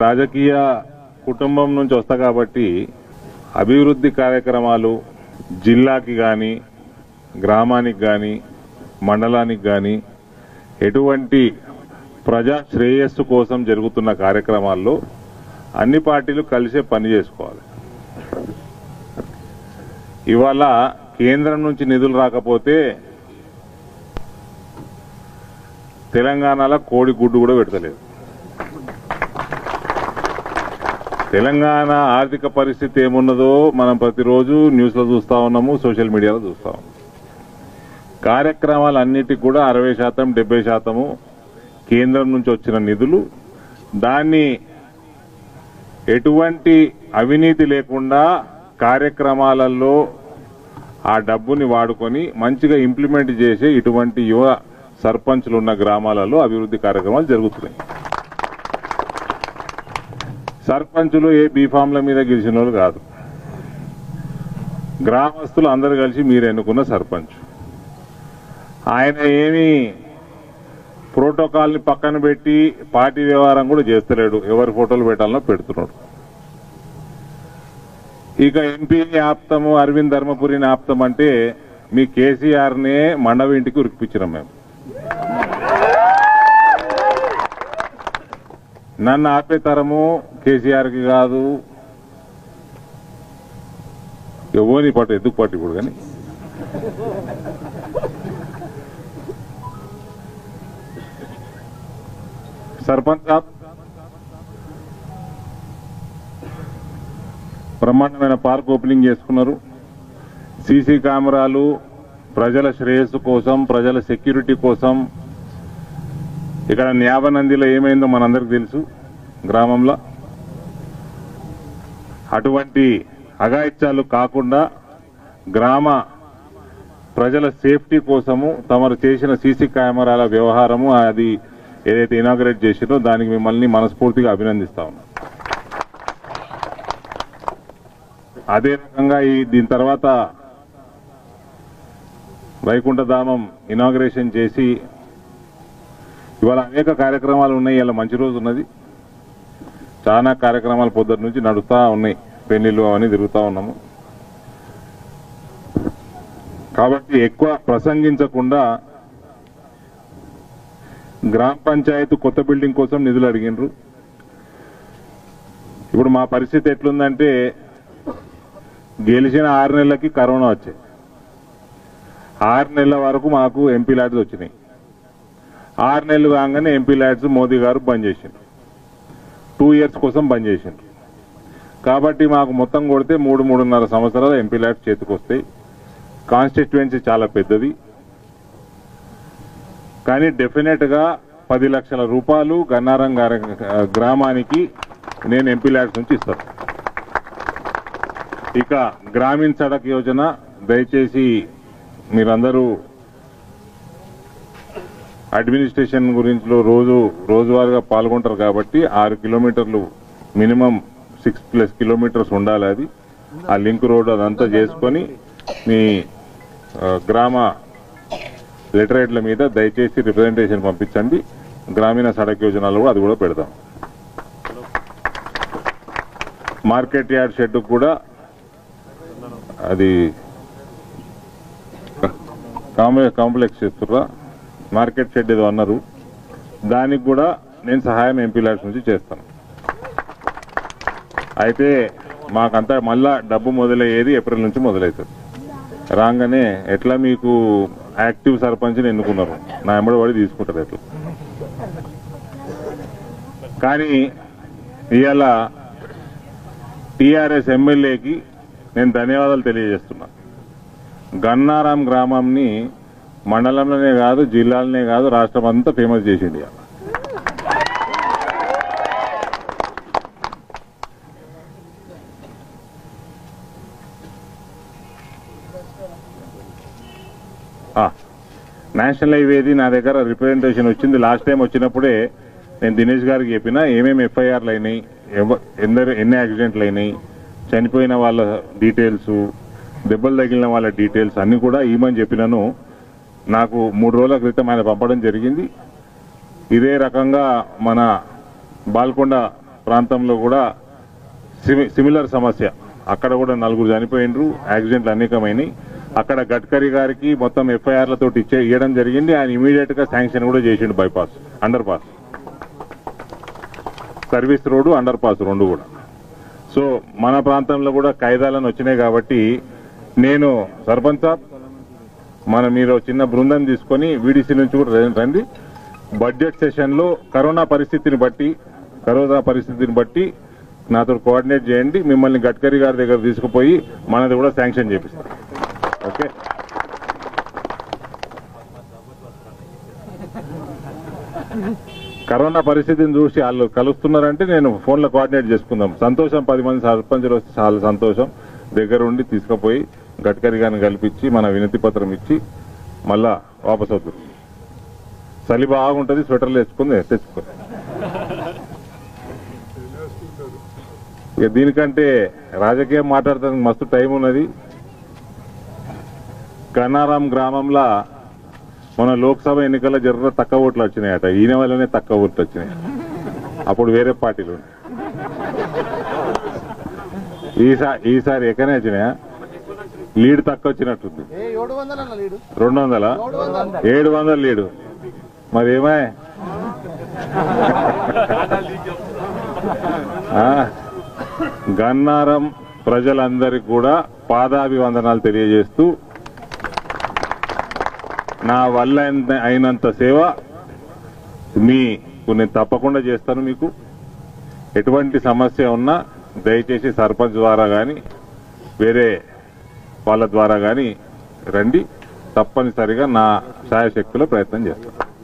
రాజకీయ కుటుంబం నుంచి వస్తా కాబట్టి అభివృద్ధి కార్యక్రమాలు జిల్లాకి కానీ గ్రామానికి కానీ మండలానికి కానీ ఎటువంటి ప్రజా శ్రేయస్సు కోసం జరుగుతున్న కార్యక్రమాల్లో అన్ని పార్టీలు కలిసే పని చేసుకోవాలి ఇవాళ కేంద్రం నుంచి నిధులు రాకపోతే తెలంగాణలో కోడి గుడ్డు కూడా పెడతలేదు తెలంగాణ ఆర్థిక పరిస్థితి ఏమున్నదో మనం ప్రతిరోజు న్యూస్లో చూస్తా ఉన్నాము సోషల్ మీడియాలో చూస్తా ఉన్నాము కార్యక్రమాలన్నిటికి కూడా అరవై శాతం డెబ్బై శాతము కేంద్రం నుంచి వచ్చిన నిధులు దాన్ని ఎటువంటి అవినీతి లేకుండా కార్యక్రమాలలో ఆ డబ్బుని వాడుకొని మంచిగా ఇంప్లిమెంట్ చేసే ఇటువంటి యువ సర్పంచ్లు ఉన్న గ్రామాలలో అభివృద్ధి కార్యక్రమాలు జరుగుతున్నాయి సర్పంచులు ఏ బీఫామ్ల మీద గెలిచిన వాళ్ళు కాదు గ్రామస్తులు అందరు కలిసి మీరు ఎన్నుకున్న సర్పంచ్ ఆయన ఏమి ప్రోటోకాల్ని పక్కన పెట్టి పార్టీ వ్యవహారం కూడా చేస్తలేడు ఎవరి ఫోటోలు పెట్టాలనో పెడుతున్నాడు ఇక ఎంపీని ఆప్తము అరవింద్ ధర్మపురిని ఆప్తం అంటే మీ కేసీఆర్నే మండవ ఇంటికి ఉరికిపించినాం మేము నన్ను ఆపే తరము కేసీఆర్కి కాదు ఎవోని పాటు ఎందుకు పాటు ఇప్పుడు కానీ సర్పంచ్ సాబ్ బ్రహ్మాండమైన పార్క్ ఓపెనింగ్ చేసుకున్నారు సీసీ కెమెరాలు ప్రజల శ్రేయస్సు కోసం ప్రజల సెక్యూరిటీ కోసం ఇక్కడ న్యావనందిలో ఏమైందో మనందరికి తెలుసు గ్రామంలో అటువంటి అఘాయిత్యాలు కాకుండా గ్రామ ప్రజల సేఫ్టీ కోసము తమరు చేసిన సీసీ కెమెరాల వ్యవహారము అది ఏదైతే ఇనాగ్రేట్ చేసిరో దానికి మిమ్మల్ని మనస్ఫూర్తిగా అభినందిస్తా ఉన్నాం అదే రకంగా ఈ దీని తర్వాత వైకుంఠధామం ఇనాగ్రేషన్ చేసి ఇవాళ అనేక కార్యక్రమాలు ఉన్నాయి ఇలా మంచి రోజు ఉన్నది చాలా కార్యక్రమాలు పొద్దున్న నుంచి నడుస్తూ ఉన్నాయి పెళ్లిళ్ళు అవన్నీ తిరుగుతూ ఉన్నాము కాబట్టి ఎక్కువ ప్రసంగించకుండా గ్రామ పంచాయతీ కొత్త బిల్డింగ్ కోసం నిధులు అడిగినరు ఇప్పుడు మా పరిస్థితి ఎట్లుందంటే గెలిచిన ఆరు నెలలకి కరోనా వచ్చాయి ఆరు నెలల వరకు మాకు ఎంపీ ల్యాడ్స్ వచ్చినాయి ఆరు నెలలు కాగానే ఎంపీ ల్యాడ్స్ మోదీ గారు బంద్ చేసిండ్రు టూ ఇయర్స్ కోసం బంద్ చేసిండ్రు కాబట్టి మాకు మొత్తం కొడితే మూడు మూడున్నర సంవత్సరాలు ఎంపీ ల్యాడ్స్ చేతికి వస్తాయి కాన్స్టిట్యుయెన్సీ చాలా పెద్దది కానీ డెఫినెట్ గా పది లక్షల రూపాయలు గన్నారం గారి గ్రామానికి నేను ఎంపీ ల్యాడ్స్ నుంచి ఇస్తాను ఇక గ్రామీణ సడక్ యోజన దయచేసి మీరందరూ అడ్మినిస్ట్రేషన్ గురించి రోజు రోజువారీగా పాల్గొంటారు కాబట్టి ఆరు కిలోమీటర్లు మినిమం సిక్స్ ప్లస్ కిలోమీటర్స్ ఉండాలి అది ఆ లింక్ రోడ్ అదంతా చేసుకొని మీ ఆ, గ్రామ లిటరేట్ల మీద దయచేసి రిప్రజెంటేషన్ పంపించండి గ్రామీణ సడక్ యోజనలో కూడా అది కూడా పెడదాం మార్కెట్ యార్డ్ షెడ్ కూడా అది కాంప్లె- కాంప్లెక్స్ చేస్తుర్రా మార్కెట్ షెడ్ ఏదో అన్నారు దానికి కూడా నేను సహాయం ఎంపీ ల్యాడ్స్ నుంచి చేస్తాను అయితే మాకంతా మళ్ళా డబ్బు మొదలయ్యేది ఏప్రిల్ నుంచి మొదలవుతుంది రాగానే ఎట్లా మీకు యాక్టివ్ సర్పంచ్ని ఎన్నుకున్నారు నా ఎంబడి పడి తీసుకుంటారు ఎట్లా కానీ ఇవాళ టీఆర్ఎస్ ఎమ్మెల్యేకి నేను ధన్యవాదాలు తెలియజేస్తున్నా గన్నారాం గ్రామంని మండలంలోనే కాదు జిల్లాలోనే కాదు రాష్ట్రం అంతా ఫేమస్ చేసిండు ఇవాళ ఆ, నేషనల్ హైవేది నా దగ్గర రిప్రజెంటేషన్ వచ్చింది లాస్ట్ టైం వచ్చినప్పుడే నేను దినేష్ గారికి చెప్పిన ఏమేమి ఎఫ్ఐఆర్లు అయినాయి ఎవ- ఎందరు ఎన్ని యాక్సిడెంట్లు అయినాయి చనిపోయిన వాళ్ళ డీటెయిల్స్ దెబ్బలు తగిలిన వాళ్ళ డీటెయిల్స్ అన్ని కూడా ఇవ్వమని చెప్పినాను నాకు మూడు రోజుల క్రితం ఆయన పంపడం జరిగింది ఇదే రకంగా మన బాల్కొండ ప్రాంతంలో కూడా సిమి- సిమిలర్ సమస్య అక్కడ కూడా నలుగురు చనిపోయినరు యాక్సిడెంట్లు అనేకమైనవి అక్కడ గడ్కరీ గారికి మొత్తం ఎఫ్ఐఆర్లతో ఇచ్చే ఇవ్వడం జరిగింది ఆయన ఇమీడియట్ గా శాంక్షన్ కూడా చేసిండు bypass underpass service road underpass రెండు కూడా సో మన ప్రాంతంలో కూడా కాయిదాలను వచ్చినాయి కాబట్టి నేను సర్పంచ్ సాబ్ మన మీరు చిన్న బృందం తీసుకొని వీడీసీ నుంచి కూడా రం- రండి బడ్జెట్ సెషన్ లో కరోనా పరిస్థితిని బట్టి కరోనా పరిస్థితిని బట్టి నాతో కోఆర్డినేట్ చేయండి మిమ్మల్ని గడ్కరీ గారి దగ్గర తీసుకుపోయి మనది కూడా శాంక్షన్ చేపిస్తాం ఓకే కరోనా పరిస్థితిని చూసి వాళ్ళు కలుస్తున్నారంటే నేను ఫోన్లో కోఆర్డినేట్ చేసుకుందాం సంతోషం పది మంది సర్పంచులు వస్తే చాలా సంతోషం దగ్గర ఉండి తీసుకుపోయి గడ్కరీ గారిని కల్పించి మన వినతి పత్రం ఇచ్చి మళ్ళా వాపస్ అవుతుంది చలి బాగుంటుంది స్వెటర్లు వేసుకుని తెచ్చుకొని ఇక దీనికంటే రాజకీయం మాట్లాడటానికి మస్తు టైం ఉన్నది కన్నారాం గ్రామంలో మన లోక్సభ ఎన్నికల్లో జర్ర తక్కువ ఓట్లు వచ్చినాయట ఈయన వల్లనే తక్కువ ఓట్లు వచ్చినాయి అప్పుడు వేరే పార్టీలు ఉన్నాయి. ఈసారి ఈసారి ఎక్కనే వచ్చినాయా లీడ్ తక్కువ వచ్చినట్టుంది ఏ ఏడు వందల లీడు రెండు వందల ఏడు వందల లీడు మరి ఏమాయ్ ఆ, గన్నారం ప్రజలందరికీ కూడా పాదాభివందనాలు తెలియజేస్తూ నా వల్ల అయిన- అయినంత సేవ మీకు నేను తప్పకుండా చేస్తాను మీకు ఎటువంటి సమస్య ఉన్నా దయచేసి సర్పంచ్ ద్వారా కానీ వేరే వాళ్ళ ద్వారా కానీ రండి తప్పనిసరిగా నా శాయశక్తిలో ప్రయత్నం చేస్తాను